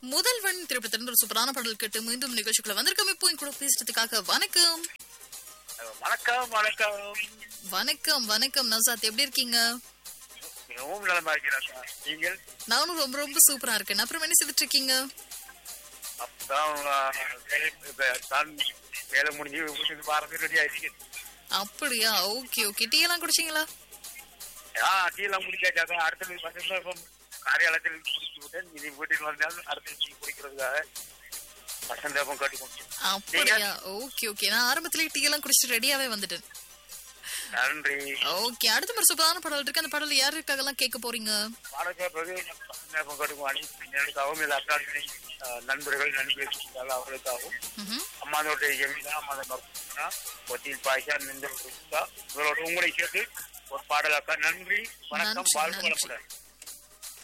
முதல்வன் திரைப்படத்திலிருந்து ஒரு சூப்பரான பாடல் கேட்டு மீண்டும் நிகழ்ச்சிக்குள்ள வந்திருக்கோம் இப்போ என் கூட பேசுறதுக்காக வணக்கம் வணக்கம் வணக்கம் வணக்கம் வணக்கம் நசாத் எப்படி இருக்கீங்க மிகவும் நலமா இருக்கிறேன் சார் நீங்கள் நானும் ரொம்ப ரொம்ப சூப்பரா இருக்கேன் அப்புறம் என்ன செய்துட்டு இருக்கீங்க அப்பதான் ஆஹ், வேலை- இப்ப தான் வேலை முடிஞ்சு வீட்டுக்கு பாரதி ரெடி ஆயிடுச்சு அப்படியா ஓகே ஓகே டீ எல்லாம் குடிச்சீங்களா ஆ டீ எல்லாம் குடிக்காச்சாக்க அடுத்த பசங்க இப்போ காரியாலயத்தில் குடிச்சு விட்டேன் இனி வீட்டுக்கு வந்தாலும் அடுத்த டீ குடிக்கிறதுக்காக வசந்தேபம் கட்டுக்கொண்டு அப்படியா ஓகே ஓகே நான் ஆரம்பத்திலேயே டீ எல்லாம் குடிச்சிட்டு ரெடியாவே வந்துட்டேன் நன்றி ஓகே அடுத்த ஒரு சூப்பரான பாடல் இருக்கு அந்த பாடல் யாருக்காக எல்லாம் கேட்க போறீங்க பாடகேற்பது வசந்தேபம் கட்டுக்கும் அனைவருக்காகவும் இல்லை அக்காட்சி நண்பர்கள் நண்பர்கள் அவர்களுக்காகவும் ம்ஹும். அம்மாதோடைய ஜெமினா அம்மாத மருத்துவா ஒத்தியில் பாய்ச்சா நின்ற இவரோட உங்களை சேர்த்து ஒரு பாடலாக்கா நன்றி வணக்கம் நன்றி, வாழ்க்கை நன்றி. வளமுடன்